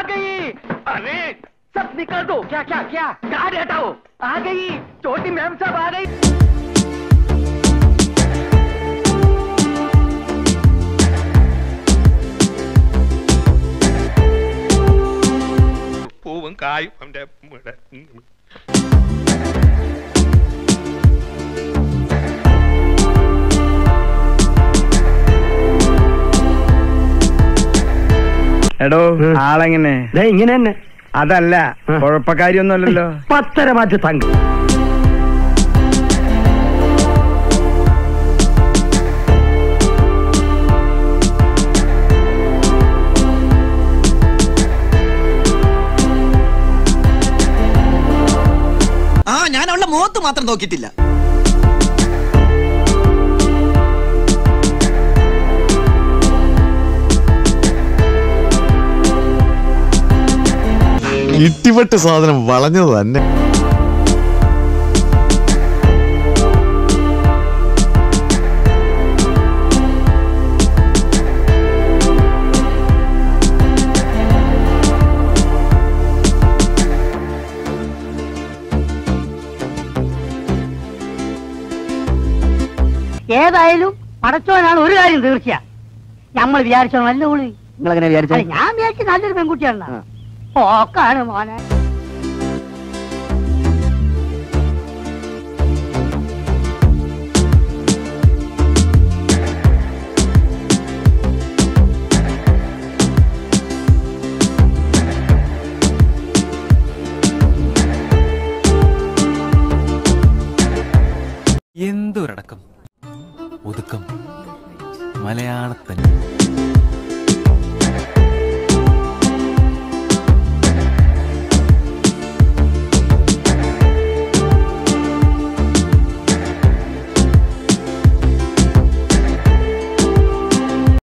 गई अरे सब निकल दो क्या क्या क्या गाड़ी हटाओ आ गई छोटी मैम सब आ गई പൂവും കായും അവന്റെ ഇവിടെ. എടോ ആളെങ്ങനെ ഇങ്ങനെ തന്നെ അതല്ല കുഴപ്പക്കാരിയൊന്നുമല്ലല്ലോ പത്തര മാറ്റി തങ്ക ആ ഞാൻ അവളുടെ മുഖത്ത് മാത്രം നോക്കിയിട്ടില്ല ഇട്ടിപ്പെട്ട് സാധനം വളഞ്ഞത് തന്നെ ഏതായാലും പടച്ചോനാണ് ഒരു കാര്യം തീർച്ചയാ നമ്മൾ വിചാരിച്ചോ നല്ല ഉള്ളി നിങ്ങൾ എങ്ങനെ വിചാരിച്ചേ ഞാൻ വിചാരിച്ചു നല്ലൊരു പെൺകുട്ടിയാണ് ഓക്കാണ് മോനെ